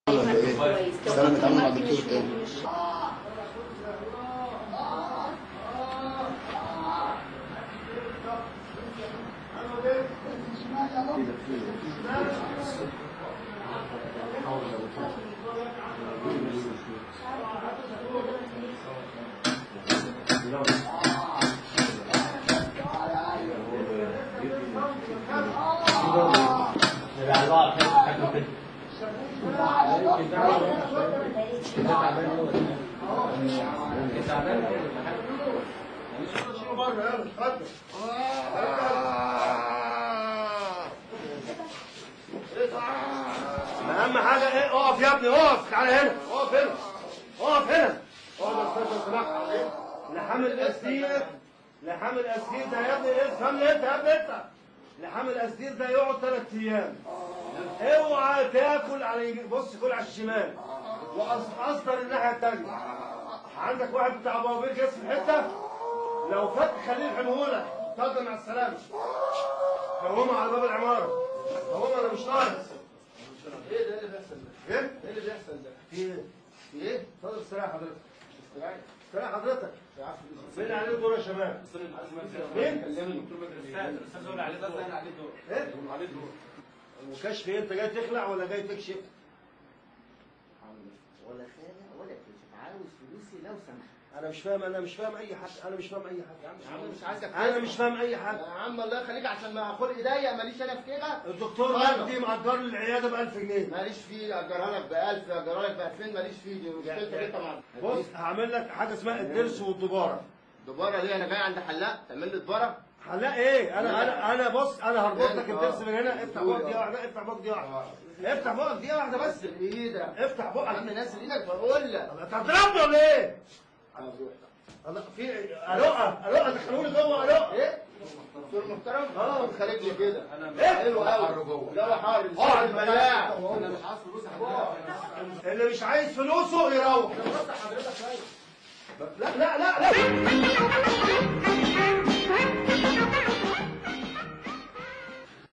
ولا ايه؟ سلام اتعامل مع الدكتور تاني اهم حاجه ايه اقف يا ابني اقف تعالى هنا اقف هنا اقف هنا اقف يا استاذ سماح لحام الاسير لحام الاسير ده يا ابني ايه استنى انت يا ابني انت لحام الاسير ده يقعد ثلاث ايام اوعى تاكل على يمين بص كل على الشمال واصدر الناحيه الثانيه عندك واحد بتاع بوابير جسم في حته لو فات خليه يحمهولك اتفضل مع السلامه قومها على باب العماره قومها انا مش ناقص ايه ده اللي بيحصل ده؟ ايه؟ ايه اللي بيحصل ده؟ في ايه؟ في ايه؟ اتفضل استريح حضرتك استريح استريح حضرتك يا عفو مين اللي عليه الدور يا شباب؟ مين؟ كلمني ايه؟ وكشف ايه انت جاي تخلع ولا جاي تكشف؟ ولا خالع ولا كشف عاوز فلوسي لو سمحت انا مش فاهم انا مش فاهم اي حاجه انا مش فاهم اي حاجه يا عم مش عايزك انا مش فاهم اي يا حاجه عم الله يخليك عشان ما خلقي ضيق ماليش انا في كده الدكتور اتفضل. مجدي مأجر لي العياده ب 1000 جنيه ماليش فيه اجرها لك ب 1000 اجرها لك ب 2000 ماليش فيه دي مشكلتك انت مع بص هعمل لك حاجه اسمها الضرس والدباره دبارة ليه انا جاي عند حلاق تعمل لي دبارة هلا ايه انا انا انا بص انا هربط لك آه. الضرس من هنا افتح بقك دقيقه واحده افتح بقك دقيقه واحده افتح بقك دقيقه واحده بس نزل ايدك افتح يا عم بقك نزل ايدك بقول لك انت هتضربني ولا ايه؟ الله في القه القه دخلوني جوه القه ايه؟ دكتور محترم؟ اه. خارج لي كده ايه؟ حلو قوي لا هو حار اه، البلاع البلاع. انا مش عايز فلوس اللي مش عايز فلوسه يروح لا لا لا لا